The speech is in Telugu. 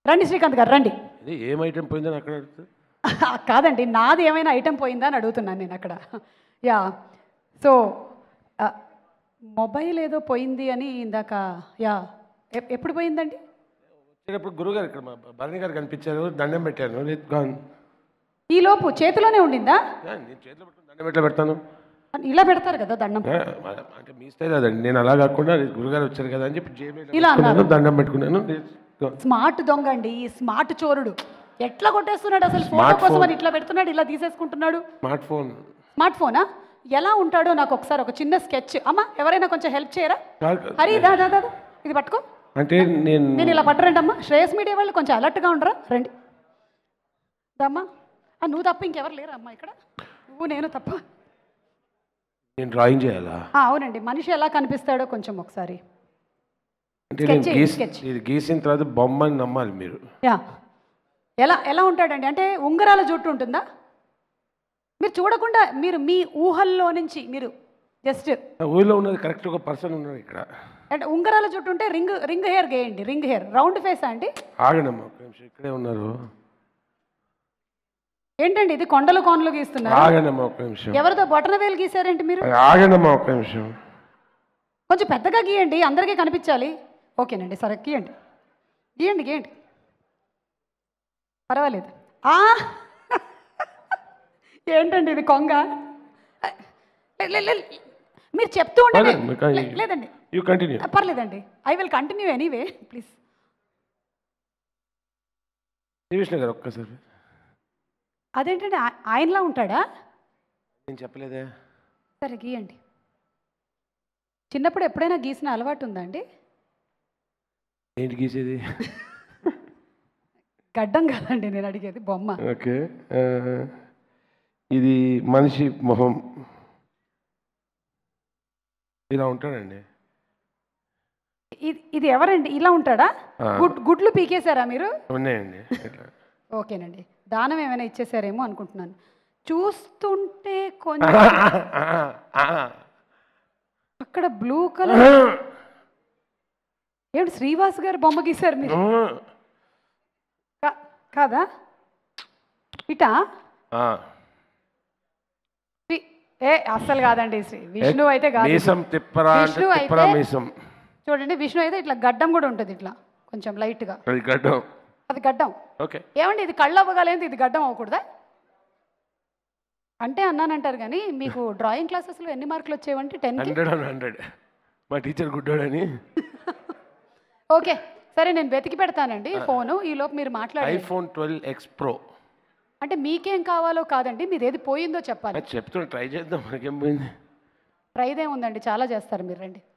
రండి శ్రీకాంత్ గారు రండి ఇది ఏం ఐటెం పోయిందని అక్కడ అడుగుతుంది కాదండి నాది ఏమైనా ఐటెం పోయిందా అని అడుగుతున్నాను నేను అక్కడ యా సో మొబైల్ ఏదో పోయింది అని ఇందాక యా ఎప్- ఎప్పుడు పోయిందండి వచ్చేటప్పుడు గురుగారు ఇక్కడ మా భరణి గారు కనిపించారు దండం పెట్టాను లేదు గాన్ ఈలోపు చేతిలోనే ఉండిందా నేను చేతిలో పెట్టుకుని దండం ఎట్లా పెడతాను ఇలా పెడతారు కదా దండం ఆ, అంటే మీ స్టైల్ అదండి నేను అలా కాకుండా గురుగారు వచ్చారు కదా అని చెప్పి జేబులో ఇలా పెట్టుకున్నాను, దండం పెట్టుకున్నాను లేదు, స్మార్ట్ దొంగ అండి ఈ స్మార్ట్ చోరుడు ఎట్లా కొట్టేస్తున్నాడు అసలు ఫోటో Smart కోసం phone. అని ఇట్లా పెడుతున్నాడు ఇలా తీసేసుకుంటున్నాడు స్మార్ట్ ఫోన్ స్మార్ట్ ఫోనా ఎలా ఉంటాడో నాకు ఒకసారి ఒక చిన్న స్కెచ్ అమ్మా ఎవరైనా కొంచెం హెల్ప్ చేయరా కాదు కాదు. హరి దా దా దా దా. ఇది పట్టుకో అంటే నేను నేను ఇలా పట్టరండి అమ్మా శ్రేయస్ మీడియా వాళ్ళు కొంచెం అలర్ట్గా ఉండరా రండి దమ్మా ఆ, నువ్వు తప్ప ఇంకెవరు లేరా అమ్మా ఇక్కడ నువ్వు నేను తప్ప నేను డ్రాయింగ్ చేయాలా ఆ, అవునండి మనిషి ఎలా కనిపిస్తాడో కొంచెం ఒకసారి అంటే Sketch నేను చేయి, గీసి sketch. ఇది గీసిన తర్వాత బొమ్మని నమ్మాలి మీరు యా ఎలా ఎలా ఉంటాడండి అంటే ఉంగరాల జుట్టు ఉంటుందా మీరు చూడకుండా మీరు మీ ఊహల్లో నుంచి మీరు జస్ట్ ఆ ఊళ్ళో ఉన్నది కరెక్ట్ ఒక పర్సన్ ఉన్నాడు ఇక్కడ అంటే ఉంగరాల జుట్టు ఉంటే రింగ్ రింగ్ హెయిర్ గేయండి రింగ్ హెయిర్ రౌండ్ ఫేసా అండి ఆగండమ్మా ఒక నిమిషం ఇక్కడే ఉన్నారు ఏంటండి ఇది కొండలు కోనలు గీస్తున్నారు ఆగండమ్మా ఒక నిమిషం ఎవరితో బొటన వేలు గీసారేంటి మీరు ఆగండమ్మా ఒక నిమిషం కొంచెం పెద్దగా గీయండి అందరికీ కనిపించాలి ఓకేనండి సరే గీయండి గీయండి గీయండి పర్వాలేదు ఆ! ఏంటండి ఇది కొంగ లే- లే- లే- మీరు చెప్తూ ఉండండి పర్లేదు, మీరు కానీ- లే- లేదండి యూ కంటిన్యూ పర్లేదండి I will continue anyway please Srivishnu garu ఒక్కసారి అదేంటండి ఆ- ఆయనలా ఉంటాడా నేను చెప్పలేదే సరే గీయండి చిన్నప్పుడు ఎప్పుడైనా గీసిన అలవాటు ఉందా అండి ఏంటి గీసేది గడ్డం కాదండి నేను అడిగేది బొమ్మ ఓకే ఆ, ఇది మనిషి మొహం ఇలా ఉంటాడండి ఇది ఇది ఎవరండి ఇలా ఉంటాడా ఆ. గుడ్ గుడ్లు పీకేశారా మీరు ఉన్నాయండి ఇట్లా. ఓకేనండి దానం ఏమైనా ఇచ్చేసారేమో అనుకుంటున్నాను చూస్తుంటే కొంచెం అక్కడ బ్లూ కలర్ ఏమిటి శ్రీవాస్ గారు బొమ్మ గీశారు మీరు కా- కాదా ఇటా ఆ. శ్రీ- ఏ అస్సలు కాదండి శ్రీ విష్ణు అయితే కాదు మీసం తిప్పరా అంటే విష్ణు తిప్పరా అయితే- మీసం చూడండి విష్ణు అయితే ఇట్లా గడ్డం కూడా ఉంటుంది ఇట్లా కొంచెం లైట్గా అది గడ్డం అది గడ్డం ఓకే ఏమండి ఇది కళ్ళు అవ్వగలేదు ఇది గడ్డం అవ్వకూడదా అంటే అన్నానంటారు కానీ మీకు డ్రాయింగ్ క్లాసెస్లో ఎన్ని మార్కులు వచ్చేవంటే టెన్కి హండ్రెడ్ అండ్ హండ్రెడ్ మా టీచర్ గుడ్డోడని ఓకే సరే నేను వెతికి పెడతానండి ఫోను ఈ లోపు మీరు మాట్లాడండి ఐఫోన్ ట్వెల్వ్ ఎక్స్ ప్రో అంటే మీకేం కావాలో కాదండి మీది ఏది పోయిందో చెప్పాలి చెప్తున్నా ట్రై చేద్దాం మనకేం పోయింది ప్రైజ్ ఏముందండి చాలా చేస్తారు మీరు రండి